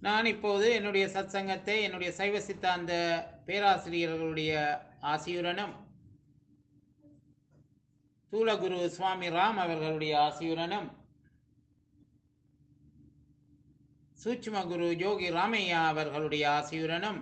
நான் இப்போது என்னுடைய சத்சங்கத்தை என்னுடைய சைவ சித்தாந்த பேராசிரியர்களுடைய ஆசியுடனும் தூலகுரு சுவாமி ராம் அவர்களுடைய ஆசியுடனும் சூட்சும குரு யோகி ராமையா அவர்களுடைய ஆசியுடனும்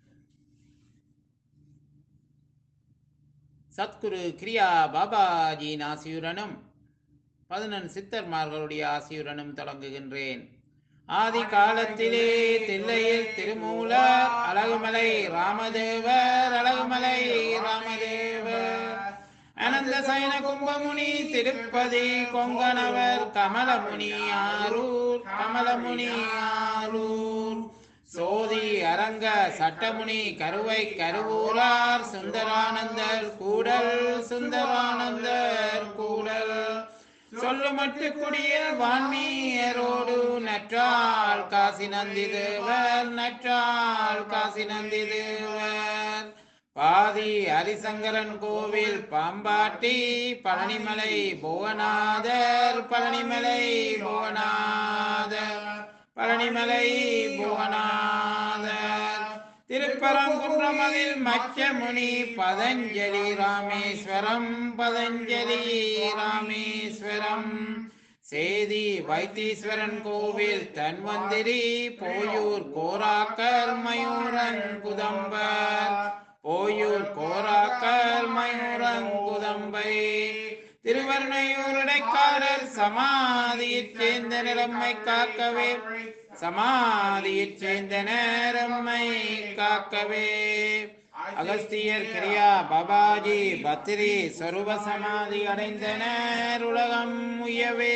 சத்குரு கிரியா பாபாஜியின் ஆசியுடனும் பதினெண் சித்தர்மார்களுடைய ஆசியுடனும் தொடங்குகின்றேன் ஆதி காலத்திலே தில்லையில் திருமூலர் அழகுமலை ராமதேவர் அழகுமலை ராமதேவர் அனந்த சயன கும்பமுனி திருப்பதி கொங்கணவர் கமலமுனி ஆரூர் கமலமுனி ஆரூர் சோதி அரங்க சட்டமுனி கருவை கருவூரார் சுந்தரானந்தர் கூடல் சுந்தரானந்தர் கூடல் சொல்லுமட்டு குடியில் வான்மீயரோடு நற்றாள் காசி நந்தி தேவர் நற்றாள் காசி நந்தி தேவர் பாதி ஹரிசங்கரன் கோவில் பாம்பாட்டி பழனிமலை புவனாதர் பழனிமலை புவனாதர் பழனிமலை புவனாதர் திருப்பரங்குன்றமதில் மச்சமுனி பதஞ்சலி ராமேஸ்வரம் பதஞ்சலி ராமேஸ்வரம் சேதி வைத்தீஸ்வரன் கோவில் தன்வந்திரி போயூர் கோராக்கர் மயூரன் குதம்பர் போயூர் கோராக்கர் மயூரன் குதம்பை திருவர்ணையூருடைக்காரர் சமாதியைச் சேர்ந்த நிலம்மை காக்கவே சமாதியைச் சேர்ந்த நேரம்மை காக்கவே அகஸ்தியர் கிரியா பாபாஜி பத்ரி சொருப சமாதி அடைந்தனர் உலகம் உயவே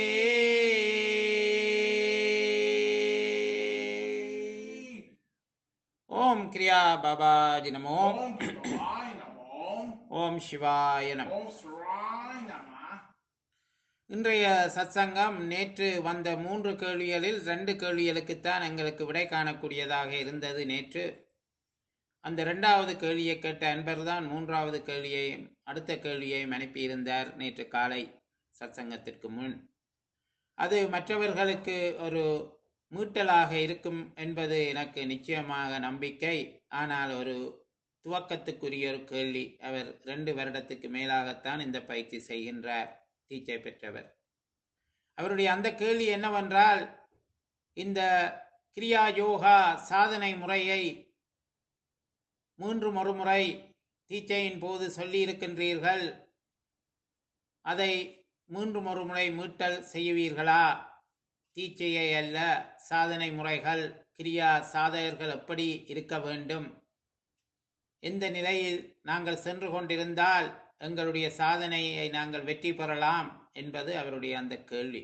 ஓம் கிரியா பாபாஜி நமோ ஓம் சிவாய நமோ ஓம் சிவாய நமோ ஓம் சிவாய நம இன்றைய சத்சங்கம் நேற்று வந்த மூன்று கேள்விகளில் ரெண்டு கேள்விகளுக்குத்தான் எங்களுக்கு விடை காணக்கூடியதாக இருந்தது நேற்று அந்த இரண்டாவது கேள்வியை கேட்ட அன்பர் தான் மூன்றாவது கேள்வியையும் அடுத்த கேள்வியையும் அனுப்பியிருந்தார் நேற்று காலை சத்சங்கத்திற்கு முன் அது மற்றவர்களுக்கு ஒரு மீட்டலாக இருக்கும் என்பது எனக்கு நிச்சயமாக நம்பிக்கை ஆனால் ஒரு துவக்கத்துக்குரிய ஒரு கேள்வி அவர் ரெண்டு வருடத்துக்கு மேலாகத்தான் இந்த பயிற்சி செய்கின்றார் தீட்சை பெற்றவர் அவருடைய அந்த கேள்வி என்னவென்றால் இந்த கிரியா யோகா சாதனை முறையை மூன்று ஒரு முறை தீட்சையின் போது சொல்லி இருக்கின்றீர்கள் அதை மூன்று ஒரு முறை மீட்டல் செய்வீர்களா தீட்சையை அல்ல சாதனை முறைகள் கிரியா சாதகர்கள் எப்படி இருக்க வேண்டும் எந்த நிலையில் நாங்கள் சென்று கொண்டிருந்தால் எங்களுடைய சாதனையை நாங்கள் வெற்றி பெறலாம் என்பது அவருடைய அந்த கேள்வி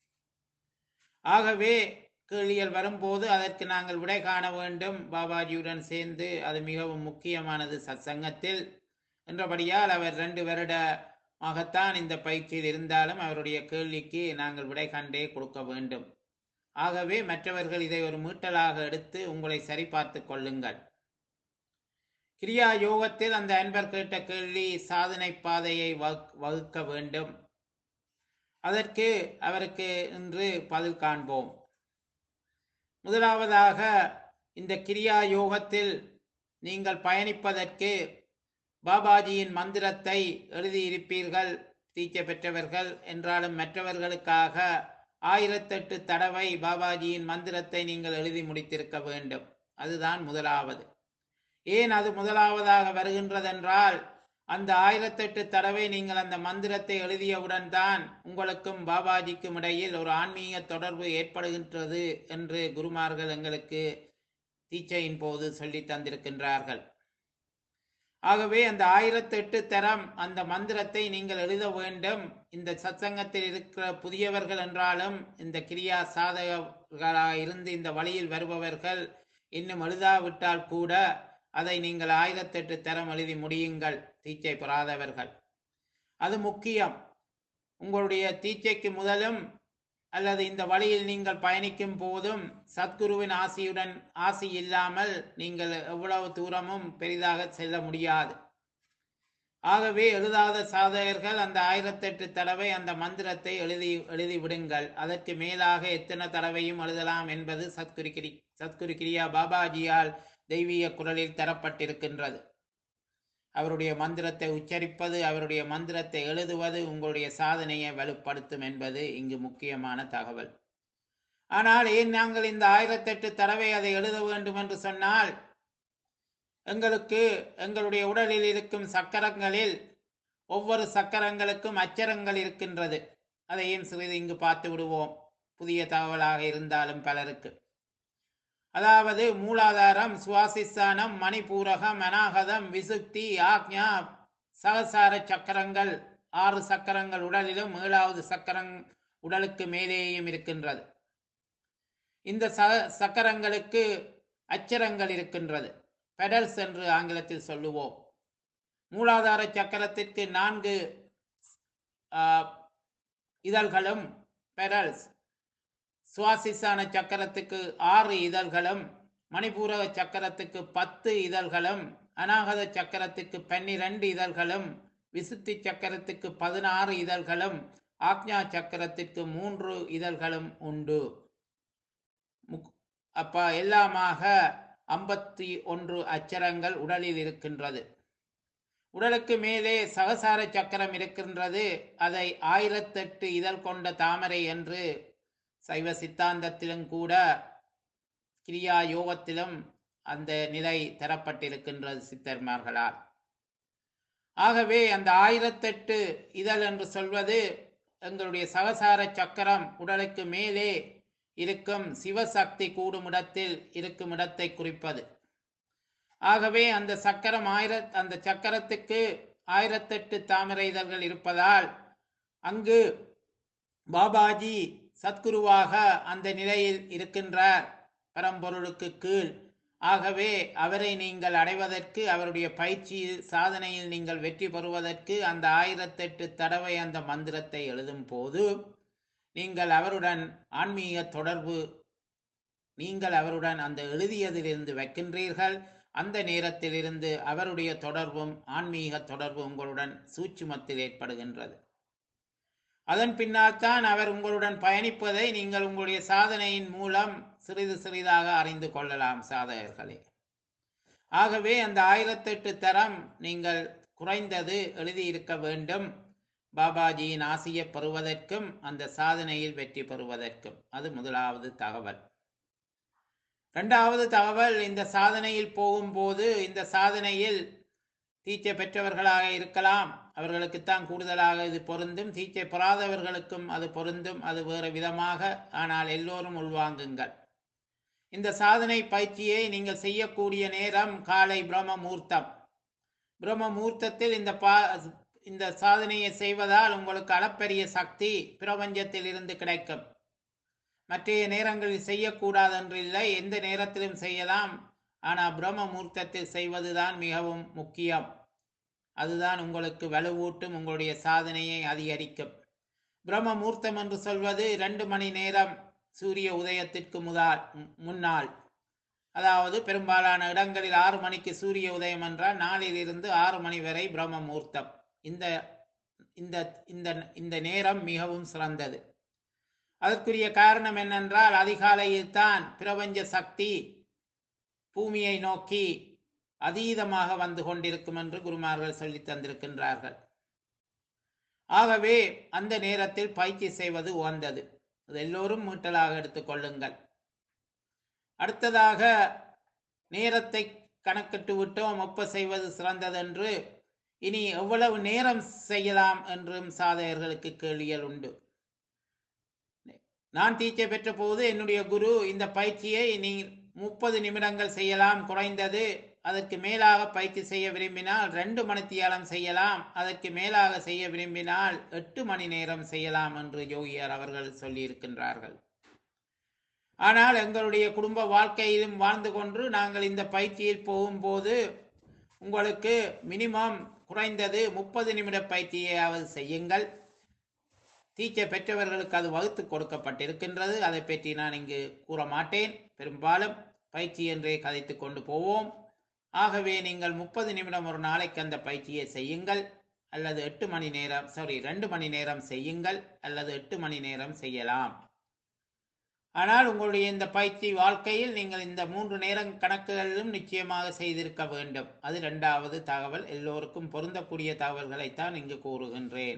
ஆகவே கேள்விகள் வரும்போது அதற்கு நாங்கள் விடை காண வேண்டும் பாபாஜியுடன் சேர்ந்து அது மிகவும் முக்கியமானது சத்சங்கத்தில் என்றபடியால் அவர் ரெண்டு வருடமாகத்தான் இந்த பயிற்சியில் இருந்தாலும் அவருடைய கேள்விக்கு நாங்கள் விடை கண்டே கொடுக்க வேண்டும் ஆகவே மற்றவர்கள் இதை ஒரு மீட்டலாக எடுத்து உங்களை சரிபார்த்து கொள்ளுங்கள் கிரியா யோகத்தில் அந்த அன்பர் கேட்ட கேள்வி சாதனை பாதையை வகு- வகுக்க வேண்டும் அதற்கு அவருக்கு இன்று பதில் காண்போம் முதலாவதாக இந்த கிரியா யோகத்தில் நீங்கள் பயணிப்பதற்கு பாபாஜியின் மந்திரத்தை எழுதியிருப்பீர்கள் தீட்சை பெற்றவர்கள் என்றாலும் மற்றவர்களுக்காக ஆயிரத்தெட்டு தடவை பாபாஜியின் மந்திரத்தை நீங்கள் எழுதி முடித்திருக்க வேண்டும் அதுதான் முதலாவது ஏன் அது முதலாவதாக வருகின்றதென்றால் அந்த ஆயிரத்தெட்டு தடவை நீங்கள் அந்த மந்திரத்தை எழுதியவுடன் தான் உங்களுக்கும் பாபாஜிக்கும் இடையில் ஒரு ஆன்மீக தொடர்பு ஏற்படுகின்றது என்று குருமார்கள் எங்களுக்கு தீட்சையின் போது சொல்லி தந்திருக்கின்றார்கள் ஆகவே அந்த ஆயிரத்தெட்டு தரம் அந்த மந்திரத்தை நீங்கள் எழுத வேண்டும் இந்த சத்சங்கத்தில் இருக்கிற புதியவர்கள் என்றாலும் இந்த கிரியா சாதகர்களாக இருந்து இந்த வழியில் வருபவர்கள் இன்னும் எழுதாவிட்டால் கூட அதை நீங்கள் ஆயிரத்தெட்டு தரம் எழுதி முடியுங்கள் தீட்சை பெறாதவர்கள் அது முக்கியம் உங்களுடைய தீட்சைக்கு முதலும் அல்லது இந்த வழியில் நீங்கள் பயணிக்கும் போதும் சத்குருவின் ஆசியுடன் ஆசி இல்லாமல் நீங்கள் எவ்வளவு தூரமும் பெரிதாக செல்ல முடியாது ஆகவே எழுதாத சாதகர்கள் அந்த ஆயிரத்தெட்டு தடவை அந்த மந்திரத்தை எழுதி எழுதி விடுங்கள் அதற்கு மேலாக எத்தனை தடவையும் எழுதலாம் என்பது சத்குரு கிரி சத்குரு கிரியா பாபாஜியால் தெய்வீக குரலில் தரப்பட்டிருக்கின்றது அவருடைய மந்திரத்தை உச்சரிப்பது அவருடைய மந்திரத்தை எழுதுவது உங்களுடைய சாதனையை வலுப்படுத்தும் என்பது இங்கு முக்கியமான தகவல் ஆனால் ஏன் நாங்கள் இந்த ஆயிரத்தெட்டு தடவை அதை எழுத வேண்டும் என்று சொன்னால் எங்களுக்கு எங்களுடைய உடலில் இருக்கும் சக்கரங்களில் ஒவ்வொரு சக்கரங்களுக்கும் அச்சரங்கள் இருக்கின்றது அதையும் சிறிது இங்கு பார்த்து விடுவோம் புதிய தகவலாக இருந்தாலும் பலருக்கு அதாவது மூலாதாரம் சுவாசிஸ்தானம் மணிபூரகம் அநாகதம் விசுக்தி ஆக்ஞா சகசார சக்கரங்கள் ஆறு சக்கரங்கள் உடலிலும் ஏழாவது சக்கரம் உடலுக்கு மேலேயும் இருக்கின்றது இந்த ச சக்கரங்களுக்கு அச்சரங்கள் இருக்கின்றது பெடல்ஸ் என்று ஆங்கிலத்தில் சொல்லுவோம் மூலாதார சக்கரத்திற்கு நான்கு ஆ, இதழ்களும் பெடல்ஸ் சுவாசிசான சக்கரத்துக்கு ஆறு இதழ்களும் மணிபூரக சக்கரத்துக்கு பத்து இதழ்களும் அநாகத சக்கரத்துக்கு பன்னிரண்டு இதழ்களும் விசுத்தி சக்கரத்துக்கு பதினாறு இதழ்களும் ஆக்ஞா சக்கரத்திற்கு மூன்று இதழ்களும் உண்டு முக்- அப்ப எல்லாமாக ஐம்பத்தி ஒன்று அச்சரங்கள் உடலில் இருக்கின்றது உடலுக்கு மேலே சகசார சக்கரம் இருக்கின்றது அதை ஆயிரத்தெட்டு இதழ் கொண்ட தாமரை என்று சைவ சித்தாந்தத்திலும் கூட கிரியா யோகத்திலும் அந்த நிலை தரப்பட்டிருக்கின்றது சித்தர்மார்களால் ஆகவே அந்த ஆயிரத்தெட்டு இதழ் என்று சொல்வது எங்களுடைய சகசார சக்கரம் உடலுக்கு மேலே இருக்கும் சிவசக்தி கூடும் இடத்தில் இருக்கும் இடத்தை குறிப்பது ஆகவே அந்த சக்கரம் ஆயிர அந்த சக்கரத்துக்கு ஆயிரத்தெட்டு தாமரை இதழ்கள் இருப்பதால் அங்கு பாபாஜி சத்குருவாக அந்த நிலையில் இருக்கின்றார் பரம்பொருளுக்கு கீழ் ஆகவே அவரை நீங்கள் அடைவதற்கு அவருடைய பயிற்சி சாதனையில் நீங்கள் வெற்றி பெறுவதற்கு அந்த ஆயிரத்தெட்டு தடவை அந்த மந்திரத்தை எழுதும் போது நீங்கள் அவருடன் ஆன்மீக தொடர்பு நீங்கள் அவருடன் அந்த எழுதியதிலிருந்து வைக்கின்றீர்கள் அந்த நேரத்திலிருந்து அவருடைய தொடர்பும் ஆன்மீக தொடர்பு உங்களுடன் சூட்சுமத்தில் ஏற்படுகின்றது அதன் பின்னால் தான் அவர் உங்களுடன் பயணிப்பதை நீங்கள் உங்களுடைய சாதனையின் மூலம் சிறிது சிறிதாக அறிந்து கொள்ளலாம் சாதகர்களே ஆகவே அந்த ஆயிரத்தெட்டு தரம் நீங்கள் குறைந்தது எழுதியிருக்க வேண்டும் பாபாஜியின் ஆசையை பெறுவதற்கும் அந்த சாதனையில் வெற்றி பெறுவதற்கும் அது முதலாவது தகவல் இரண்டாவது தகவல் இந்த சாதனையில் போகும்போது இந்த சாதனையில் தீட்சை பெற்றவர்களாக இருக்கலாம் அவர்களுக்குத்தான் கூடுதலாக இது பொருந்தும் தீட்சை பெறாதவர்களுக்கும் அது பொருந்தும் அது வேறு விதமாக ஆனால் எல்லோரும் உள்வாங்குங்கள் இந்த சாதனை பயிற்சியை நீங்கள் செய்யக்கூடிய நேரம் காலை பிரம்ம முகூர்த்தம் பிரம்ம முகூர்த்தத்தில் இந்த பா இந்த சாதனையை செய்வதால் உங்களுக்கு அளப்பரிய சக்தி பிரபஞ்சத்தில் இருந்து கிடைக்கும் மற்றைய நேரங்களில் செய்யக்கூடாது என்று இல்லை எந்த நேரத்திலும் செய்யலாம் ஆனால் பிரம்ம முகூர்த்தத்தில் செய்வதுதான் மிகவும் முக்கியம் அதுதான் உங்களுக்கு வலுவூட்டும் உங்களுடைய சாதனையை அதிகரிக்கும் பிரம்ம முகூர்த்தம் என்று சொல்வது ரெண்டு மணி நேரம் சூரிய உதயத்திற்கு முதல் முன்னால் அதாவது பெரும்பாலான இடங்களில் ஆறு மணிக்கு சூரிய உதயம் என்றால் நாளில் இருந்து ஆறு மணி வரை பிரம்ம முகூர்த்தம் இந்த இந்த இந்த இந்த நேரம் மிகவும் சிறந்தது அதற்குரிய காரணம் என்னென்றால் அதிகாலையில் தான் பிரபஞ்ச சக்தி பூமியை நோக்கி அதீதமாக வந்து கொண்டிருக்கும் என்று குருமார்கள் சொல்லி தந்திருக்கின்றார்கள் ஆகவே அந்த நேரத்தில் பயிற்சி செய்வது உகந்தது அது எல்லோரும் மீட்டலாக எடுத்துக்கொள்ளுங்கள் அடுத்ததாக நேரத்தை கணக்கிட்டு விட்டோம் ஒப்ப செய்வது சிறந்தது என்று இனி எவ்வளவு நேரம் செய்யலாம் என்றும் சாதகர்களுக்கு கேள்விகள் உண்டு நான் டீச்சர் பெற்ற போது என்னுடைய குரு இந்த பயிற்சியை நீ முப்பது நிமிடங்கள் செய்யலாம் குறைந்தது அதற்கு மேலாக பயிற்சி செய்ய விரும்பினால் ரெண்டு மணித்தியாலம் செய்யலாம் அதற்கு மேலாக செய்ய விரும்பினால் எட்டு மணி நேரம் செய்யலாம் என்று யோகியார் அவர்கள் சொல்லியிருக்கின்றார்கள் ஆனால் எங்களுடைய குடும்ப வாழ்க்கையிலும் வாழ்ந்து கொண்டு நாங்கள் இந்த பயிற்சியில் போகும்போது உங்களுக்கு மினிமம் குறைந்தது முப்பது நிமிட பயிற்சியையாவது செய்யுங்கள் டீச்சர் பெற்றவர்களுக்கு அது வகுத்து கொடுக்கப்பட்டிருக்கின்றது அதை பற்றி நான் இங்கு கூற மாட்டேன் பெரும்பாலும் பயிற்சி என்றே கதைத்து கொண்டு போவோம் ஆகவே நீங்கள் முப்பது நிமிடம் ஒரு நாளைக்கு அந்த பயிற்சியை செய்யுங்கள் அல்லது எட்டு மணி நேரம் சாரி ரெண்டு மணி நேரம் செய்யுங்கள் அல்லது எட்டு மணி நேரம் செய்யலாம் ஆனால் உங்களுடைய இந்த பயிற்சி வாழ்க்கையில் நீங்கள் இந்த மூன்று நேரம் கணக்குகளிலும் நிச்சயமாக செய்திருக்க வேண்டும் அது இரண்டாவது தகவல் எல்லோருக்கும் பொருந்தக்கூடிய தகவல்களைத்தான் இங்கு கூறுகின்றேன்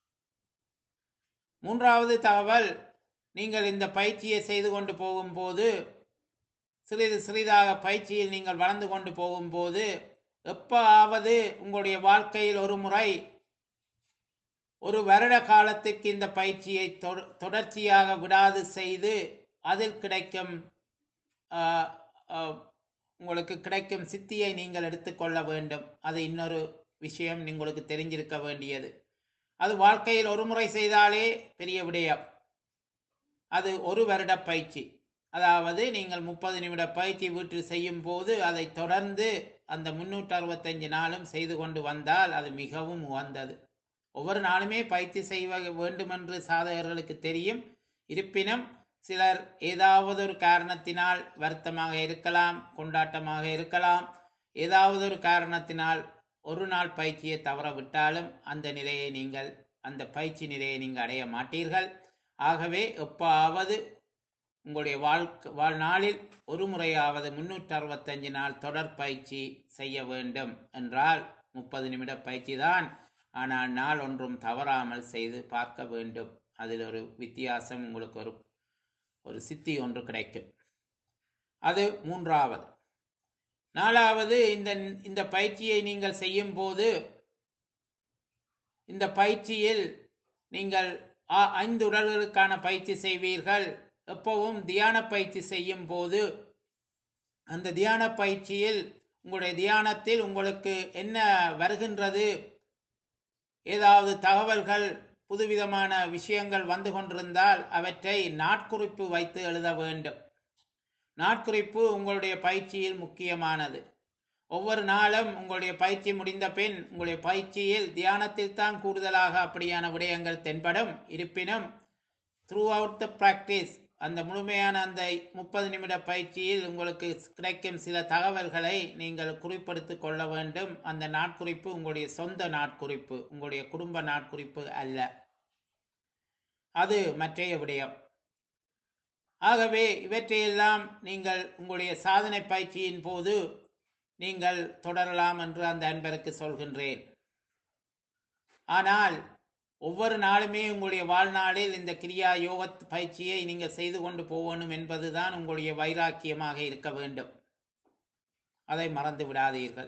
மூன்றாவது தகவல் நீங்கள் இந்த பயிற்சியை செய்து கொண்டு போகும்போது சிறிது சிறிதாக பயிற்சியில் நீங்கள் வளர்ந்து கொண்டு போகும்போது எப்பாவது உங்களுடைய வாழ்க்கையில் ஒரு முறை ஒரு வருட காலத்துக்கு இந்த பயிற்சியை தொட- தொடர்ச்சியாக விடாது செய்து அதில் கிடைக்கும் ஆஹ், ஆஹ், உங்களுக்கு கிடைக்கும் சித்தியை நீங்கள் எடுத்துக்கொள்ள வேண்டும் அது இன்னொரு விஷயம் உங்களுக்கு தெரிஞ்சிருக்க வேண்டியது அது வாழ்க்கையில் ஒரு முறை செய்தாலே பெரிய விடயம் அது ஒரு வருட பயிற்சி அதாவது நீங்கள் முப்பது நிமிட பயிற்சி வீட்டில் செய்யும் போது அதை தொடர்ந்து அந்த முன்னூற்று அறுபத்தஞ்சு நாளும் செய்து கொண்டு வந்தால் அது மிகவும் உகந்தது ஒவ்வொரு நாளுமே பயிற்சி செய்வ வேண்டும் என்று சாதகர்களுக்கு தெரியும் இருப்பினும் சிலர் ஏதாவது ஒரு காரணத்தினால் வருத்தமாக இருக்கலாம் கொண்டாட்டமாக இருக்கலாம் ஏதாவது ஒரு காரணத்தினால் ஒரு நாள் பயிற்சியை தவற விட்டாலும் அந்த நிலையை நீங்கள் அந்த பயிற்சி நிலையை நீங்கள் அடைய மாட்டீர்கள் ஆகவே எப்பாவது உங்களுடைய வாழ்க்கை வாழ்நாளில் ஒரு முறையாவது முன்னூற்றி அறுபத்தஞ்சு நாள் தொடர் பயிற்சி செய்ய வேண்டும் என்றால் முப்பது நிமிட பயிற்சி தான் ஆனால் நாள் ஒன்றும் தவறாமல் செய்து பார்க்க வேண்டும் அதில் ஒரு வித்தியாசம் உங்களுக்கு ஒரு ஒரு சித்தி ஒன்று கிடைக்கும் அது மூன்றாவது நாலாவது இந்த இந்த பயிற்சியை நீங்கள் செய்யும் போது இந்த பயிற்சியில் நீங்கள் ஆ- ஐந்து உடல்களுக்கான பயிற்சி செய்வீர்கள் எப்பவும் தியான பயிற்சி செய்யும் போது அந்த தியான பயிற்சியில் உங்களுடைய தியானத்தில் உங்களுக்கு என்ன வருகின்றது ஏதாவது தகவல்கள் புதுவிதமான விஷயங்கள் வந்து கொண்டிருந்தால் அவற்றை நாட்குறிப்பு வைத்து எழுத வேண்டும் நாட்குறிப்பு உங்களுடைய பயிற்சியில் முக்கியமானது ஒவ்வொரு நாளும் உங்களுடைய பயிற்சி முடிந்த பின் உங்களுடைய பயிற்சியில் தியானத்தில் தான் கூடுதலாக அப்படியான விடயங்கள் தென்படும் இருப்பினும் த்ரூ அவுட் த ப்ராக்டிஸ் அந்த முழுமையான அந்த முப்பது நிமிட பயிற்சியில் உங்களுக்கு கிடைக்கும் சில தகவல்களை நீங்கள் குறிப்பெடுத்துக் கொள்ள வேண்டும் அந்த நாட்குறிப்பு உங்களுடைய சொந்த நாட்குறிப்பு உங்களுடைய குடும்ப நாட்குறிப்பு அல்ல அது மற்றைய விடயம் ஆகவே இவற்றையெல்லாம் நீங்கள் உங்களுடைய சாதனை பயிற்சியின் போது நீங்கள் தொடரலாம் என்று அந்த அன்பருக்கு சொல்கின்றேன் ஆனால் ஒவ்வொரு நாளுமே உங்களுடைய வாழ்நாளில் இந்த கிரியா யோக பயிற்சியை நீங்கள் செய்து கொண்டு போகணும் என்பதுதான் உங்களுடைய வைராக்கியமாக இருக்க வேண்டும் அதை மறந்து விடாதீர்கள்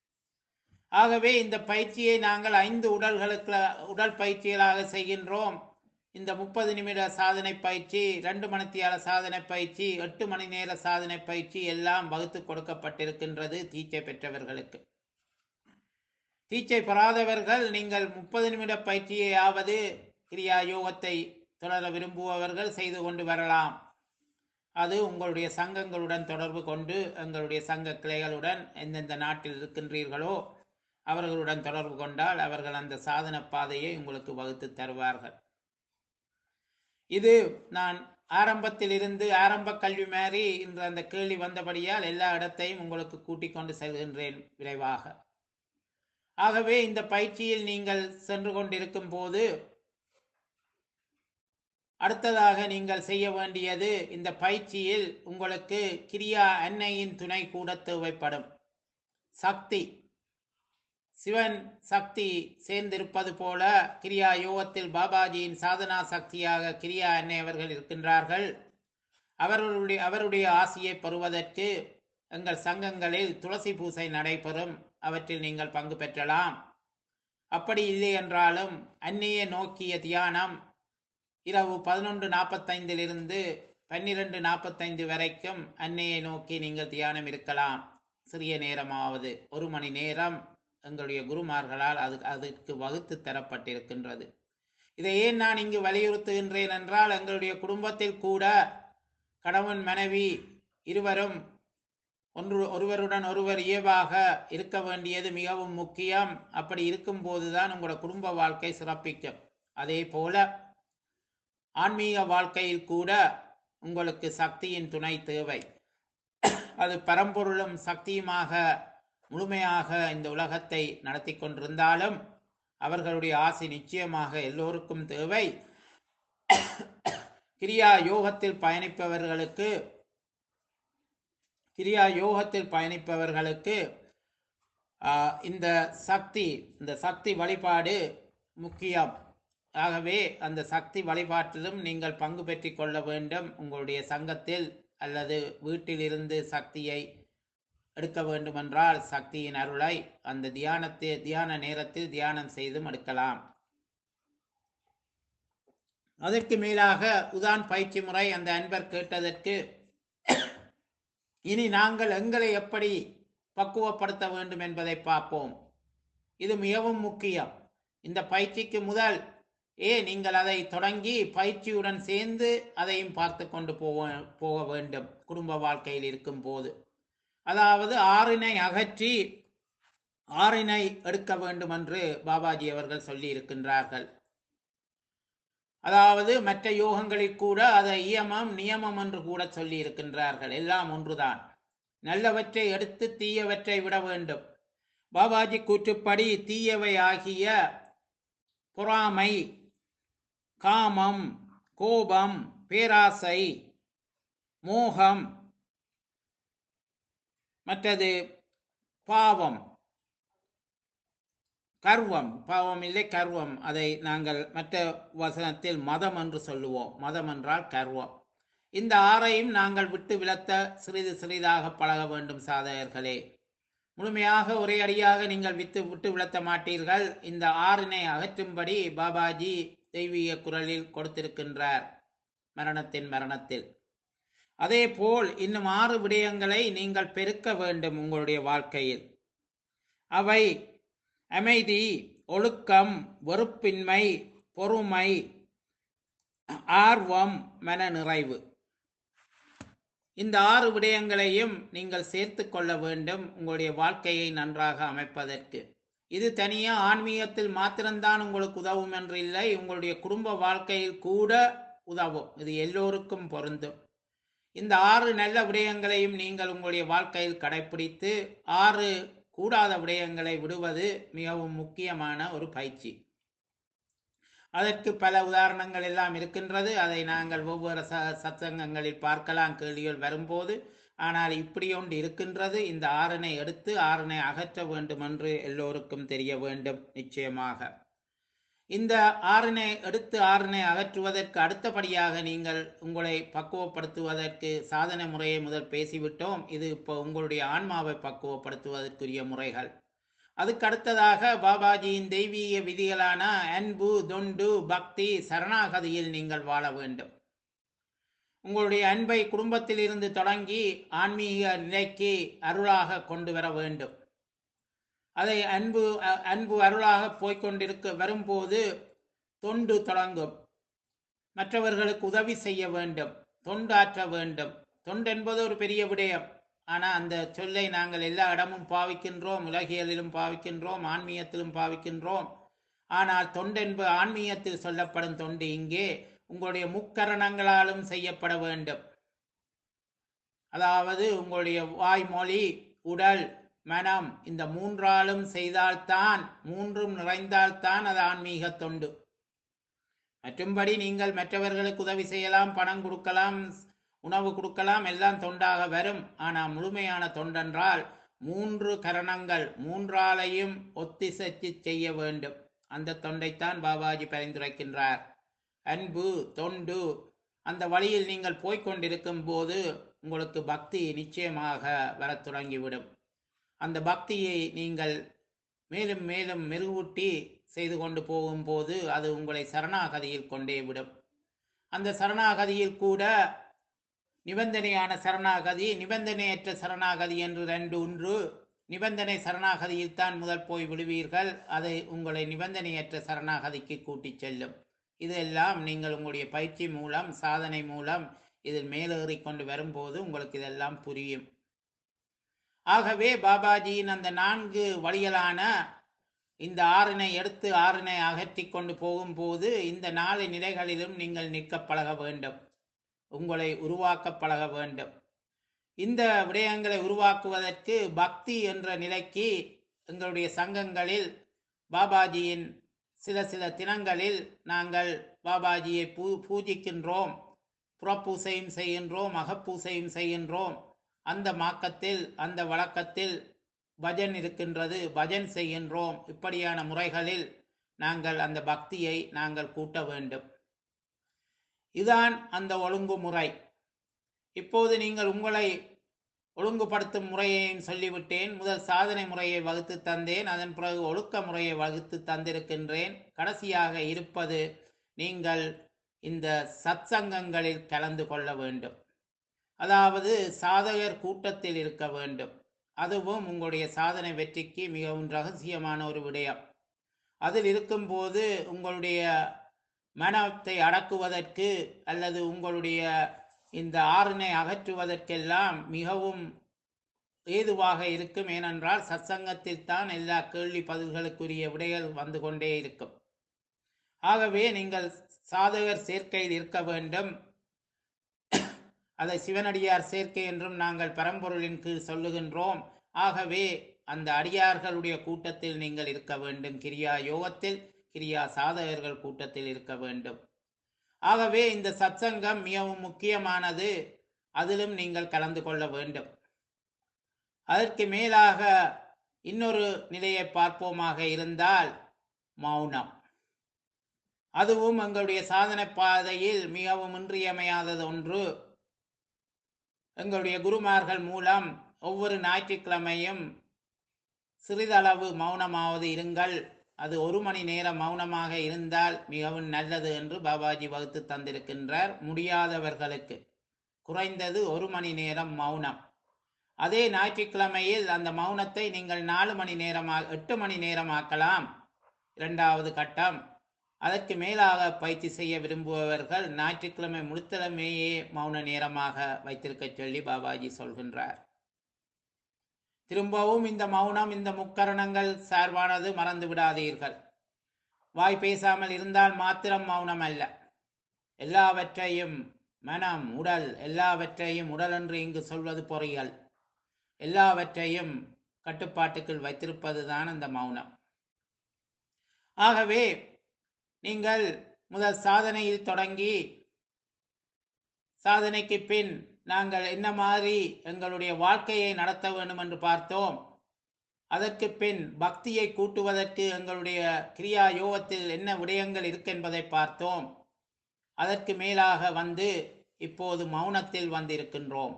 ஆகவே இந்த பயிற்சியை நாங்கள் ஐந்து உடல்களுக்கு உடல் பயிற்சிகளாக செய்கின்றோம் இந்த முப்பது நிமிட சாதனை பயிற்சி ரெண்டு மணித்தியால சாதனை பயிற்சி எட்டு மணி நேர சாதனை பயிற்சி எல்லாம் வகுத்து கொடுக்கப்பட்டிருக்கின்றது தீட்சை பெற்றவர்களுக்கு தீட்சை பெறாதவர்கள் நீங்கள் முப்பது நிமிட பயிற்சியையாவது கிரியா யோகத்தை தொடர விரும்புபவர்கள் செய்து கொண்டு வரலாம் அது உங்களுடைய சங்கங்களுடன் தொடர்பு கொண்டு எங்களுடைய சங்க கிளைகளுடன் எந்தெந்த நாட்டில் இருக்கின்றீர்களோ அவர்களுடன் தொடர்பு கொண்டால் அவர்கள் அந்த சாதன பாதையை உங்களுக்கு வகுத்து தருவார்கள் இது நான் ஆரம்பத்தில் இருந்து ஆரம்ப கல்வி மாதிரி என்ற அந்த கேள்வி வந்தபடியால் எல்லா இடத்தையும் உங்களுக்கு கூட்டிக் கொண்டு செல்கின்றேன் விரைவாக ஆகவே இந்த பயிற்சியில் நீங்கள் சென்று கொண்டிருக்கும் போது அடுத்ததாக நீங்கள் செய்ய வேண்டியது இந்த பயிற்சியில் உங்களுக்கு கிரியா அன்னையின் துணை கூட தேவைப்படும் சக்தி சிவன் சக்தி சேர்ந்திருப்பது போல கிரியா யோகத்தில் பாபாஜியின் சாதனா சக்தியாக கிரியா அன்னை அவர்கள் இருக்கின்றார்கள் அவர்களுடைய அவருடைய ஆசியை பெறுவதற்கு எங்கள் சங்கங்களில் துளசி பூசை நடைபெறும் அவற்றில் நீங்கள் பங்கு பெற்றலாம் அப்படி இல்லை என்றாலும் அன்னையை நோக்கிய தியானம் இரவு பதினொன்று நாற்பத்தைந்திலிருந்து பன்னிரண்டு நாற்பத்தைந்து வரைக்கும் அன்னையை நோக்கி நீங்கள் தியானம் இருக்கலாம் சிறிய நேரமாவது ஒரு மணி நேரம் எங்களுடைய குருமார்களால் அது அதற்கு வகுத்து தரப்பட்டிருக்கின்றது இதை ஏன் நான் இங்கு வலியுறுத்துகின்றேன் என்றால் எங்களுடைய குடும்பத்தில் கூட கணவன் மனைவி இருவரும் ஒன்று ஒருவருடன் ஒருவர் இயல்பாக இருக்க வேண்டியது மிகவும் முக்கியம் அப்படி இருக்கும்போதுதான் உங்களோட குடும்ப வாழ்க்கை சிறப்பிக்கும் அதே போல ஆன்மீக வாழ்க்கையில் கூட உங்களுக்கு சக்தியின் துணை தேவை அது பரம்பொருளும் சக்தியுமாக முழுமையாக இந்த உலகத்தை நடத்தி கொண்டிருந்தாலும் அவர்களுடைய ஆசை நிச்சயமாக எல்லோருக்கும் தேவை கிரியா யோகத்தில் பயணிப்பவர்களுக்கு கிரியா யோகத்தில் பயணிப்பவர்களுக்கு ஆஹ், இந்த சக்தி இந்த சக்தி வழிபாடு முக்கியம் ஆகவே அந்த சக்தி வழிபாட்டிலும் நீங்கள் பங்கு பெற்றிக் கொள்ள வேண்டும் உங்களுடைய சங்கத்தில் அல்லது வீட்டிலிருந்து சக்தியை எடுக்க வேண்டுமென்றால் சக்தியின் அருளை அந்த தியானத்தில் தியான நேரத்தில் தியானம் செய்தும் எடுக்கலாம் அதற்கு மேலாக உதான் பயிற்சி முறை அந்த அன்பர் கேட்டதற்கு இனி நாங்கள் எங்களை எப்படி பக்குவப்படுத்த வேண்டும் என்பதை பார்ப்போம் இது மிகவும் முக்கியம் இந்த பயிற்சிக்கு முதல் ஏ நீங்கள் அதை தொடங்கி பயிற்சியுடன் சேர்ந்து அதையும் பார்த்து கொண்டு போக போக வேண்டும் குடும்ப வாழ்க்கையில் இருக்கும் போது அதாவது ஆறினை அகற்றி ஆறினை எடுக்க வேண்டும் என்று பாபாஜி அவர்கள் சொல்லி இருக்கின்றார்கள் அதாவது மற்ற யோகங்களில் கூட அதை இயமம் நியமம் என்று கூட சொல்லி இருக்கின்றார்கள் எல்லாம் ஒன்றுதான் நல்லவற்றை எடுத்து தீயவற்றை விட வேண்டும் பாபாஜி கூற்றுப்படி தீயவை ஆகிய பொறாமை காமம் கோபம் பேராசை மோகம் மற்றது பாவம் கர்வம் பாவம் இல்லை கர்வம் அதை நாங்கள் மற்ற வசனத்தில் மதம் என்று சொல்லுவோம் மதம் என்றால் கர்வம் இந்த ஆறையும் நாங்கள் விட்டு விலத்த சிறிது சிறிதாக பழக வேண்டும் சாதகர்களே முழுமையாக ஒரே அடியாக நீங்கள் வித்து விட்டு விளத்த மாட்டீர்கள் இந்த ஆறினை அகற்றும்படி பாபாஜி தெய்வீக குரலில் கொடுத்திருக்கின்றார் மரணத்தின் மரணத்தில் அதே போல் இன்னும் ஆறு விடயங்களை நீங்கள் பெருக்க வேண்டும் உங்களுடைய வாழ்க்கையில் அவை அமைதி ஒழுக்கம் வெறுப்பின்மை பொறுமை ஆர்வம் மன நிறைவு இந்த ஆறு விடயங்களையும் நீங்கள் சேர்த்து கொள்ள வேண்டும் உங்களுடைய வாழ்க்கையை நன்றாக அமைப்பதற்கு இது தனியா ஆன்மீகத்தில் மாத்திரம்தான் உங்களுக்கு உதவும் என்று இல்லை உங்களுடைய குடும்ப வாழ்க்கையில் கூட உதவும் இது எல்லோருக்கும் பொருந்தும் இந்த ஆறு நல்ல விடயங்களையும் நீங்கள் உங்களுடைய வாழ்க்கையில் கடைபிடித்து ஆறு கூடாத விடயங்களை விடுவது மிகவும் முக்கியமான ஒரு பயிற்சி அதற்கு பல உதாரணங்கள் எல்லாம் இருக்கின்றது அதை நாங்கள் ஒவ்வொரு ச சத்சங்கங்களில் பார்க்கலாம் கேள்விகள் வரும்போது ஆனால் இப்படி ஒன்று இருக்கின்றது இந்த ஆறனை எடுத்து ஆறனை அகற்ற வேண்டும் என்று எல்லோருக்கும் தெரிய வேண்டும் நிச்சயமாக இந்த ஆறினை எடுத்து ஆறினை அகற்றுவதற்கு அடுத்தபடியாக நீங்கள் உங்களை பக்குவப்படுத்துவதற்கு சாதன முறையை முதல் பேசிவிட்டோம் இது இப்போ உங்களுடைய ஆன்மாவை பக்குவப்படுத்துவதற்குரிய முறைகள் அதுக்கு அடுத்ததாக பாபாஜியின் தெய்வீக விதிகளான அன்பு தொண்டு பக்தி சரணாகதியில் நீங்கள் வாழ வேண்டும் உங்களுடைய அன்பை குடும்பத்தில் இருந்து தொடங்கி ஆன்மீக நிலைக்கு அருளாக கொண்டு வர வேண்டும் அதை அன்பு அ- அன்பு அருளாக போய்க்கொண்டிருக்க வரும்போது தொண்டு தொடங்கும் மற்றவர்களுக்கு உதவி செய்ய வேண்டும் தொண்டாற்ற வேண்டும் தொண்டு என்பது ஒரு பெரிய விடயம் ஆனால் அந்த சொல்லை நாங்கள் எல்லா இடமும் பாவிக்கின்றோம் உலகியலிலும் பாவிக்கின்றோம் ஆன்மீகத்திலும் பாவிக்கின்றோம் ஆனால் தொண்டென்பது ஆன்மீகத்தில் சொல்லப்படும் தொண்டு இங்கே உங்களுடைய முக்கரணங்களாலும் செய்யப்பட வேண்டும் அதாவது உங்களுடைய வாய்மொழி உடல் மனம் இந்த மூன்றாலும் செய்தால்தான் மூன்றும் நிறைந்தால்தான் அது ஆன்மீக தொண்டு மற்றும்படி நீங்கள் மற்றவர்களுக்கு உதவி செய்யலாம் பணம் கொடுக்கலாம் உணவு கொடுக்கலாம் எல்லாம் தொண்டாக வரும் ஆனால் முழுமையான தொண்டென்றால் மூன்று கரணங்கள் மூன்றாலையும் ஒத்திசைத்து செய்ய வேண்டும் அந்த தொண்டைத்தான் பாபாஜி பரிந்துரைக்கின்றார் அன்பு தொண்டு அந்த வழியில் நீங்கள் போய்க் கொண்டிருக்கும் போது உங்களுக்கு பக்தி நிச்சயமாக வரத் தொடங்கிவிடும் அந்த பக்தியை நீங்கள் மேலும் மேலும் மெருகூட்டி செய்து கொண்டு போகும்போது அது உங்களை சரணாகதியில் கொண்டே விடும் அந்த சரணாகதியில் கூட நிபந்தனையான சரணாகதி நிபந்தனையற்ற சரணாகதி என்று ரெண்டு ஒன்று நிபந்தனை சரணாகதியில் தான் முதல் போய் விடுவீர்கள் அதை உங்களை நிபந்தனையற்ற சரணாகதிக்கு கூட்டிச் செல்லும் இதெல்லாம் நீங்கள் உங்களுடைய பயிற்சி மூலம் சாதனை மூலம் இதில் மேலேறி கொண்டு வரும்போது உங்களுக்கு இதெல்லாம் புரியும் ஆகவே பாபாஜியின் அந்த நான்கு வழிகளான இந்த ஆறினை எடுத்து ஆறினை அகற்றி கொண்டு போகும்போது இந்த நாலு நிலைகளிலும் நீங்கள் நிற்க பழக வேண்டும் உங்களை உருவாக்க பழக வேண்டும் இந்த விடயங்களை உருவாக்குவதற்கு பக்தி என்ற நிலைக்கு எங்களுடைய சங்கங்களில் பாபாஜியின் சில சில தினங்களில் நாங்கள் பாபாஜியை பூ பூஜிக்கின்றோம் புறப்பூசையும் செய்கின்றோம் அகப்பூசையும் செய்கின்றோம் அந்த மாக்கத்தில் அந்த வழக்கத்தில் பஜன் இருக்கின்றது பஜன் செய்கின்றோம் இப்படியான முறைகளில் நாங்கள் அந்த பக்தியை நாங்கள் கூட்ட வேண்டும் இதான் அந்த ஒழுங்குமுறை இப்போது நீங்கள் உங்களை ஒழுங்குபடுத்தும் முறையையும் சொல்லிவிட்டேன் முதல் சாதனை முறையை வகுத்து தந்தேன் அதன் பிறகு ஒழுக்க முறையை வகுத்து தந்திருக்கின்றேன் கடைசியாக இருப்பது நீங்கள் இந்த சத்சங்கங்களில் கலந்து கொள்ள வேண்டும் அதாவது சாதகர் கூட்டத்தில் இருக்க வேண்டும் அதுவும் உங்களுடைய சாதனை வெற்றிக்கு மிகவும் ரகசியமான ஒரு விடயம் அதில் இருக்கும்போது உங்களுடைய மனத்தை அடக்குவதற்கு அல்லது உங்களுடைய இந்த ஆறினை அகற்றுவதற்கெல்லாம் மிகவும் ஏதுவாக இருக்கும் ஏனென்றால் சத்சங்கத்தில் தான் எல்லா கேள்வி பதில்களுக்குரிய விடைகள் வந்து கொண்டே இருக்கும் ஆகவே நீங்கள் சாதகர் சேர்க்கையில் இருக்க வேண்டும் அதை சிவனடியார் சேர்க்கை என்றும் நாங்கள் பரம்பொருளின் கீழ் சொல்லுகின்றோம் ஆகவே அந்த அடியார்களுடைய கூட்டத்தில் நீங்கள் இருக்க வேண்டும் கிரியா யோகத்தில் கிரியா சாதகர்கள் கூட்டத்தில் இருக்க வேண்டும் ஆகவே இந்த சத்சங்கம் மிகவும் முக்கியமானது அதிலும் நீங்கள் கலந்து கொள்ள வேண்டும் அதற்கு மேலாக இன்னொரு நிலையை பார்ப்போமாக இருந்தால் மௌனம் அதுவும் எங்களுடைய சாதனை பாதையில் மிகவும் இன்றியமையாதது ஒன்று எங்களுடைய குருமார்கள் மூலம் ஒவ்வொரு ஞாயிற்றுக்கிழமையும் சிறிதளவு மௌனமாவது இருங்கள் அது ஒரு மணி நேரம் மௌனமாக இருந்தால் மிகவும் நல்லது என்று பாபாஜி வகுத்து தந்திருக்கின்றார் முடியாதவர்களுக்கு குறைந்தது ஒரு மணி நேரம் மௌனம் அதே ஞாயிற்றுக்கிழமையில் அந்த மௌனத்தை நீங்கள் நாலு மணி நேரமாக எட்டு மணி நேரமாக்கலாம் இரண்டாவது கட்டம் அதற்கு மேலாக பயிற்சி செய்ய விரும்புபவர்கள் ஞாயிற்றுக்கிழமை முழுத்தலமேயே மௌன நேரமாக வைத்திருக்க சொல்லி பாபாஜி சொல்கின்றார் திரும்பவும் இந்த மௌனம் இந்த முக்கரணங்கள் சார்பானது மறந்து விடாதீர்கள் வாய் பேசாமல் இருந்தால் மாத்திரம் மௌனம் அல்ல எல்லாவற்றையும் மனம் உடல் எல்லாவற்றையும் உடல் என்று இங்கு சொல்வது பொறிகள் எல்லாவற்றையும் கட்டுப்பாட்டுக்குள் வைத்திருப்பதுதான் அந்த மௌனம் ஆகவே நீங்கள் முதல் சாதனையில் தொடங்கி சாதனைக்கு பின் நாங்கள் என்ன மாதிரி எங்களுடைய வாழ்க்கையை நடத்த வேண்டும் என்று பார்த்தோம் அதற்கு பின் பக்தியை கூட்டுவதற்கு எங்களுடைய கிரியா யோகத்தில் என்ன விடயங்கள் இருக்கு என்பதை பார்த்தோம் அதற்கு மேலாக வந்து இப்போது மௌனத்தில் வந்திருக்கின்றோம்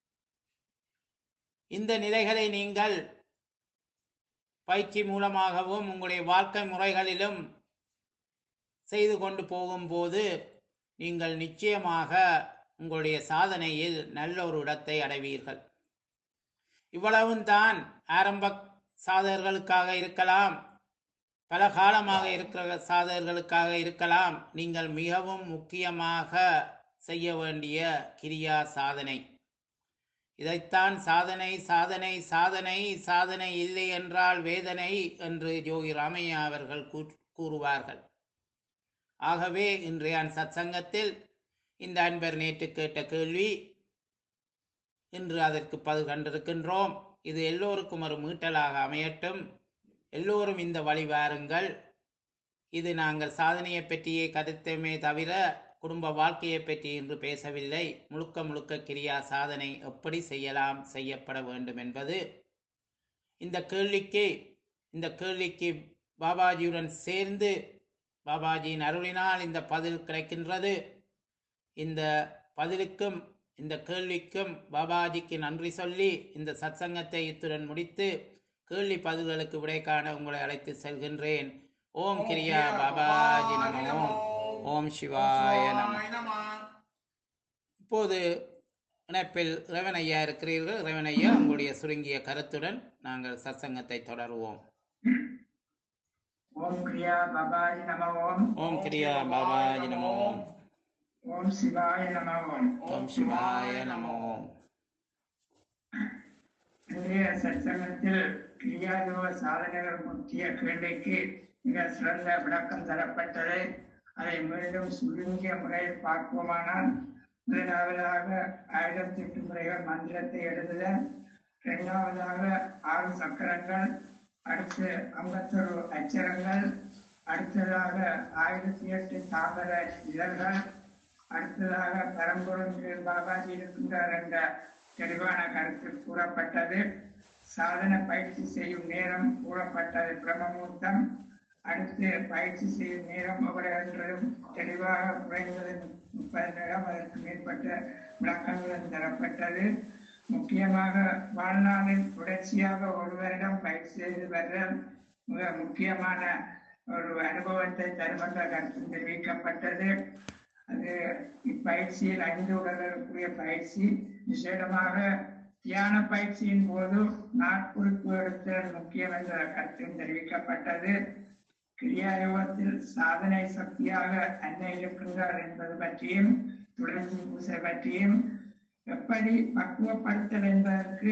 இந்த நிலைகளை நீங்கள் பயிற்சி மூலமாகவும் உங்களுடைய வாழ்க்கை முறைகளிலும் செய்து கொண்டு போகும்போது நீங்கள் நிச்சயமாக உங்களுடைய சாதனையில் நல்ல ஒரு இடத்தை அடைவீர்கள் இவ்வளவும் தான் ஆரம்ப சாதகர்களுக்காக இருக்கலாம் பல காலமாக இருக்கிற சாதகர்களுக்காக இருக்கலாம் நீங்கள் மிகவும் முக்கியமாக செய்ய வேண்டிய கிரியா சாதனை இதைத்தான் சாதனை சாதனை சாதனை சாதனை இல்லை என்றால் வேதனை என்று யோகி ராமையா அவர்கள் கூ- கூறுவார்கள் ஆகவே இன்றைய சத்சங்கத்தில் இந்த அன்பர் நேற்று கேட்ட கேள்வி இன்று அதற்கு பதில் கண்டிருக்கின்றோம் இது எல்லோருக்கும் ஒரு மீட்டலாக அமையட்டும் எல்லோரும் இந்த வழி வாருங்கள் இது நாங்கள் சாதனையை பற்றியே கருத்தமே தவிர குடும்ப வாழ்க்கையை பற்றி இன்று பேசவில்லை முழுக்க முழுக்க கிரியா சாதனை எப்படி செய்யலாம் செய்யப்பட வேண்டும் என்பது இந்த கேள்விக்கு இந்த கேள்விக்கு பாபாஜியுடன் சேர்ந்து பாபாஜியின் அருளினால் இந்த பதில் கிடைக்கின்றது இந்த பதிலுக்கும் இந்த கேள்விக்கும் பாபாஜிக்கு நன்றி சொல்லி இந்த சத்சங்கத்தை இத்துடன் முடித்து கேள்வி பதில்களுக்கு விடை காண உங்களை அழைத்து செல்கின்றேன் ஓம் கிரியா பாபாஜி நமோ ஓம் சிவாய நம நம இப்போது இணைப்பில் இறைவன் ஐயா இருக்கிறீர்கள் இறைவன் ஐயா உங்களுடைய சுருங்கிய கருத்துடன் நாங்கள் சத்சங்கத்தை தொடருவோம் ஓம் கிரியா பாபாஜி நம ஓம் ஓம் கிரியா பாபாஜி நமோ ஓம் ஓம் சிவாய நம ஓம் ஓம் சிவாய நமோ இன்றைய சத்சங்கத்தில் கிரியாயோக சாதனைகள் முக்கிய கேள்விக்கு மிக சிறந்த விளக்கம் தரப்பட்டது அதை மீண்டும் சுருங்கிய முறையில் பார்ப்போமானால் முதலாவதாக ஆயிரத்தி எட்டு முறைகள் மந்திரத்தை எழுதுதல் இரண்டாவதாக ஆறு சக்கரங்கள் அடுத்து ஐம்பத்தொரு அச்சரங்கள் அடுத்ததாக ஆயிரத்தி எட்டு தாமர இதழ்கள் அடுத்ததாக பரம்பொருள் பாபாஜி இருக்கின்றார் என்ற தெளிவான கருத்து கூறப்பட்டது சாதன பயிற்சி செய்யும் நேரம் கூறப்பட்டது பிரம்மமுகூர்த்தம் அடுத்து பயிற்சி செய்யும் நேரம் ஒவ்வொன்றும் தெளிவாக குறைந்தது முப்பது நேரம் அதற்கு மேற்பட்ட விளக்கங்களும் தரப்பட்டது முக்கியமாக வாழ்நாளில் தொடர்ச்சியாக ஒரு வருடம் பயிற்சி செய்து வர மிக முக்கியமான ஒரு அனுபவத்தை தருமன்ற கருத்து தெரிவிக்கப்பட்டது அது இப்பயிற்சியில் ஐந்து உடல்களுக்குரிய பயிற்சி விசேடமாக தியான பயிற்சியின் போது நாட்குறிப்பு எடுத்தல் முக்கியம் என்ற கருத்தும் தெரிவிக்கப்பட்டது கிரியாயோகத்தில் சாதனை சக்தியாக அன்னை இருக்கின்றார் என்பது பற்றியும் துளசி பூசை பற்றியும் எப்படி பக்குவப்படுத்தல் என்பதற்கு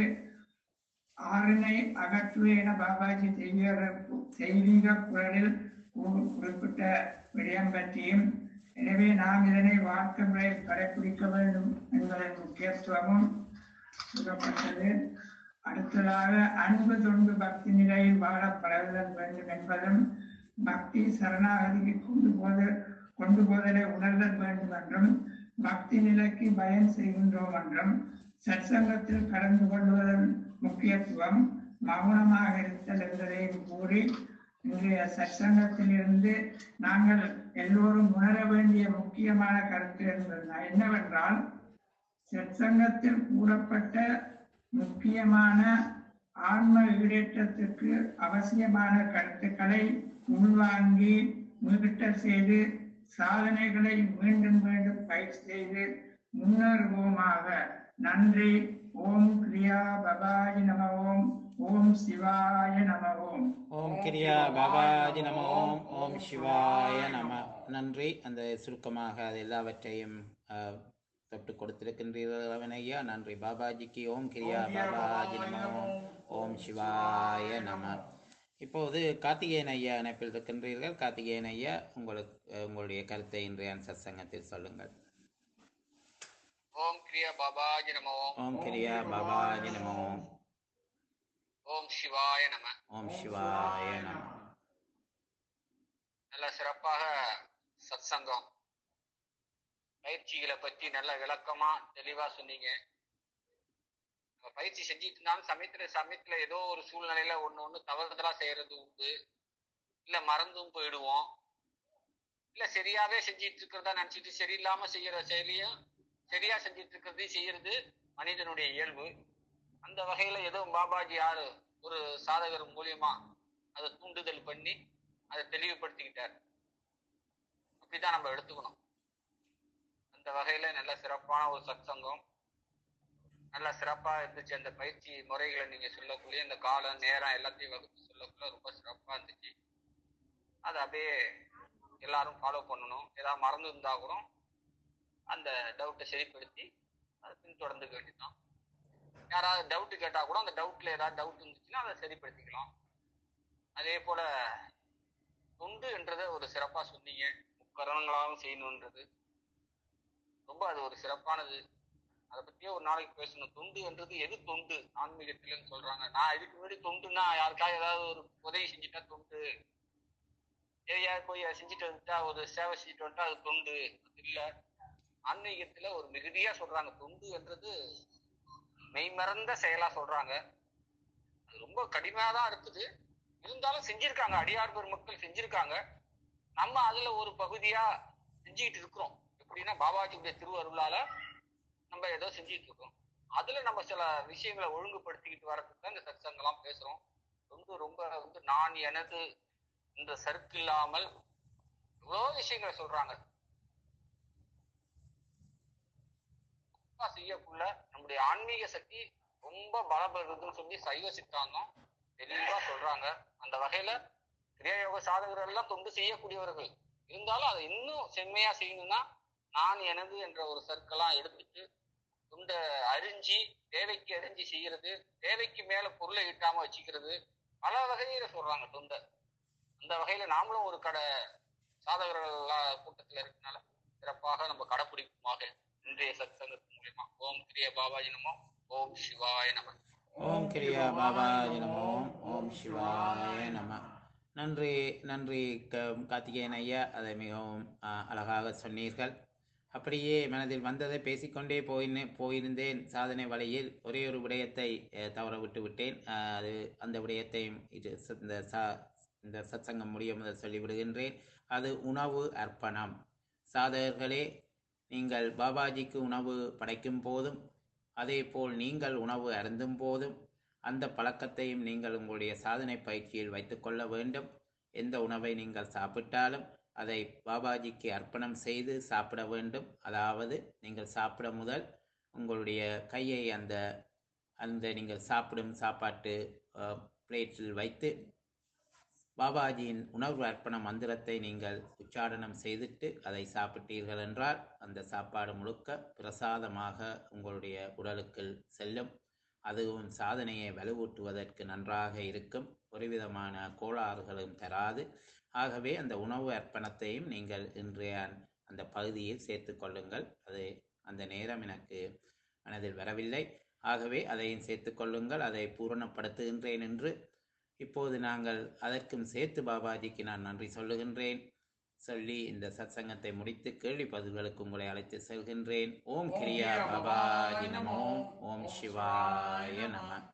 ஆறினை அகற்று என பாபாஜி தெய்வீக தெய்வீக குரலில் கூ- குறிப்பிட்ட விடயம் பற்றியும் எனவே நாம் இதனை வாழ்க்கை முறையில் கடைபிடிக்க வேண்டும் என்பதன் முக்கியத்துவமும் கூறப்பட்டது அடுத்ததாக அன்பு தொண்டு பக்தி நிலையில் வாழ பழகுதல் வேண்டும் என்பதும் பக்தி சரணாகதிக்கு கொண்டு போது கொண்டு போதலை உணர்தல் வேண்டும் என்றும் பக்தி நிலைக்கு பயன் செய்கின்றோம் என்றும் சற்சங்கத்தில் கலந்து கொள்வதன் முக்கியத்துவம் மௌனமாக இருத்தல் என்பதையும் கூறி இன்றைய சற்சங்கத்தில் இருந்து நாங்கள் எல்லோரும் உணர வேண்டிய முக்கியமான கருத்து என்பது என்னவென்றால் சற்சங்கத்தில் கூறப்பட்ட முக்கியமான ஆன்ம ஈடேற்றத்திற்கு அவசியமான கருத்துக்களை உள்வாங்கி மீட்டல் செய்து சாதனைகளை மீண்டும் மீண்டும் பயிற்சி செய்து முன்னேறுவோமாக நன்றி ஓம் கிரியா பபாஜி நம ஓம் ஓம் சிவாய நம ஓம் ஓம் கிரியா பாபாஜி நம ஓம் ஓம் சிவாய நம நன்றி அந்த சுருக்கமாக அது எல்லாவற்றையும் அஹ், தொட்டு கொடுத்திருக்கின்றீர்கள் ஐயா நன்றி பாபாஜிக்கு ஓம் கிரியா பாபாஜி நம ஓம் ஓம் சிவாய நம இப்போது கார்த்திகேயன் ஐயா இணைப்பில் இருக்கின்றீர்கள் கார்த்திகேயன் ஐயா உங்களுக்கு அஹ், உங்களுடைய கருத்தை இன்றைய சத்சங்கத்தில் சொல்லுங்கள் ஓம் கிரியா பாபாஜி நம ஓம் ஓம் கிரியா பாபாஜி நம ஓம் ஓம் சிவாய நம ஓம் சிவாய நம நல்ல சிறப்பாக சத்சங்கம் பயிற்சிகளை பத்தி நல்ல விளக்கமா தெளிவா சொன்னீங்க நம்ம பயிற்சி செஞ்சுட்டு இருந்தாலும் சமயத்துல சமயத்துல ஏதோ ஒரு சூழ்நிலையில ஒண்ணு ஒண்ணு தவறுதலா செய்யறது உண்டு இல்ல மறந்தும் போயிடுவோம் இல்ல சரியாவே செஞ்சிட்டு இருக்கிறதா நினைச்சிட்டு சரியில்லாம செய்யற செயலையும் சரியா செஞ்சிட்டு இருக்கிறதையும் செய்யறது மனிதனுடைய இயல்பு அந்த வகையில ஏதோ பாபாஜி யாரு ஒரு சாதகர் மூலியமா அதை தூண்டுதல் பண்ணி அதை தெளிவுபடுத்திக்கிட்டார் அப்படிதான் நம்ம எடுத்துக்கணும் அந்த வகையில நல்ல சிறப்பான ஒரு சத்சங்கம் நல்ல சிறப்பா இருந்துச்சு அந்த பயிற்சி முறைகளை நீங்க சொல்லக்குள்ளே இந்த காலம் நேரம் எல்லாத்தையும் வகுத்து சொல்லக்குள்ள ரொம்ப சிறப்பா இருந்துச்சு அதை அப்படியே எல்லாரும் ஃபாலோ பண்ணணும் ஏதாவது மறந்து இருந்தா கூட அந்த டவுட்டை சரிப்படுத்தி அதை பின்தொடர்ந்துக்க வேண்டியதுதான் யாராவது டவுட் கேட்டா கூட அந்த டவுட்ல ஏதாவது டவுட் இருந்துச்சுன்னா அதை சரிப்படுத்திக்கலாம் அதே போல தொண்டு என்றதை ஒரு சிறப்பா சொன்னீங்க முக்கரணங்களாகவும் செய்யணுன்றது ரொம்ப அது ஒரு சிறப்பானது அதை பத்தியே ஒரு நாளைக்கு பேசணும் தொண்டு என்றது எது தொண்டு ஆன்மீகத்திலன்னு சொல்றாங்க நான் இதுக்கு முன்னாடி தொண்டுன்னா யாருக்காவது ஏதாவது ஒரு உதவி செஞ்சுட்டா தொண்டு எதையாவது போய் அதை செஞ்சுட்டு வந்துட்டா ஒரு சேவை செஞ்சுட்டு வந்துட்டா அது தொண்டு அது இல்ல ஆன்மீகத்துல ஒரு மிகுதியா சொல்றாங்க தொண்டு என்றது மெய்மறந்த செயலா சொல்றாங்க அது ரொம்ப கடுமையா தான் இருக்குது இருந்தாலும் செஞ்சிருக்காங்க அடியார் பெருமக்கள் செஞ்சிருக்காங்க நம்ம அதுல ஒரு பகுதியா செஞ்சுக்கிட்டு இருக்கிறோம் எப்படின்னா பாபாஜியுடைய திருவருளால நம்ம ஏதோ செஞ்சுட்டு இருக்கோம் அதுல நம்ம சில விஷயங்களை ஒழுங்குபடுத்திக்கிட்டு வரதுக்கு தான் இந்த சத்சங்கெல்லாம் பேசுறோம் ரொம்ப ரொம்ப வந்து நான் எனது இந்த சருக்கு இல்லாமல் எவ்வளோ விஷயங்களை சொல்றாங்க அப்பா செய்யக்குள்ள நம்முடைய ஆன்மீக சக்தி ரொம்ப பலப்படுறதுன்னு சொல்லி சைவ சித்தாந்தம் தெளிவா சொல்றாங்க அந்த வகையில கிரியாயோக சாதகர்கள் எல்லாம் தொண்டு செய்யக்கூடியவர்கள் இருந்தாலும் அதை இன்னும் செம்மையா செய்யணும்னா நான் எனது என்ற ஒரு சர்க்கெல்லாம் எடுத்துட்டு துண்டை அரிஞ்சு தேவைக்கு அரிஞ்சு செய்யறது தேவைக்கு மேல பொருளை ஈட்டாம வச்சுக்கிறது பல வகையில சொல்றாங்க தொண்டை அந்த வகையில நாமளும் ஒரு கடை சாதகர்கள் எல்லாம் கூட்டத்துல இருக்கனால சிறப்பாக நம்ம கடைப்பிடிக்குமாக இன்றைய சத்சங்கத்தின் மூலியமா ஓம் கிரிய பாபாஜி நமோ ஓம் சிவாய நம ஓம் கிரியா பாபாஜி நமோ ஓம் சிவாய நம நன்றி நன்றி க- கார்த்திகேயன் ஐயா அதை மிகவும் ஆ, அழகாக சொன்னீர்கள் அப்படியே மனதில் வந்ததை பேசிக்கொண்டே போயின்னு போயிருந்தேன் சாதனை வழியில் ஒரே ஒரு விடயத்தை அஹ், தவற விட்டு விட்டேன் அஹ், அது அந்த விடயத்தையும் இது ச- இந்த சா இந்த சத்சங்கம் முடிய முதல் சொல்லிவிடுகின்றேன் அது உணவு அர்ப்பணம் சாதகர்களே நீங்கள் பாபாஜிக்கு உணவு படைக்கும் போதும் அதேபோல் நீங்கள் உணவு அருந்தும் போதும் அந்த பழக்கத்தையும் நீங்கள் உங்களுடைய சாதனை பயிற்சியில் வைத்துக்கொள்ள வேண்டும் எந்த உணவை நீங்கள் சாப்பிட்டாலும் அதை பாபாஜிக்கு அர்ப்பணம் செய்து சாப்பிட வேண்டும் அதாவது நீங்கள் சாப்பிட முதல் உங்களுடைய கையை அந்த அந்த நீங்கள் சாப்பிடும் சாப்பாட்டு பிளேட்டில் வைத்து பாபாஜியின் உணவு அர்ப்பண மந்திரத்தை நீங்கள் உச்சாடனம் செய்துட்டு அதை சாப்பிட்டீர்கள் என்றால் அந்த சாப்பாடு முழுக்க பிரசாதமாக உங்களுடைய உடலுக்குள் செல்லும் அதுவும் சாதனையை வலுவூட்டுவதற்கு நன்றாக இருக்கும் ஒருவிதமான கோளாறுகளும் தராது ஆகவே அந்த உணவு அர்ப்பணத்தையும் நீங்கள் இன்றைய அந்த பகுதியில் சேர்த்து கொள்ளுங்கள் அது அந்த நேரம் எனக்கு மனதில் வரவில்லை ஆகவே அதையும் சேர்த்து கொள்ளுங்கள் அதை பூரணப்படுத்துகின்றேன் என்று இப்போது நாங்கள் அதற்கும் சேர்த்து பாபாஜிக்கு நான் நன்றி சொல்லுகின்றேன் சொல்லி இந்த சத்சங்கத்தை முடித்து கேள்வி பதில்களுக்கு உங்களை அழைத்து செல்கின்றேன் ஓம் கிரியா பாபாஜி நமோ ஓம் சிவாய நம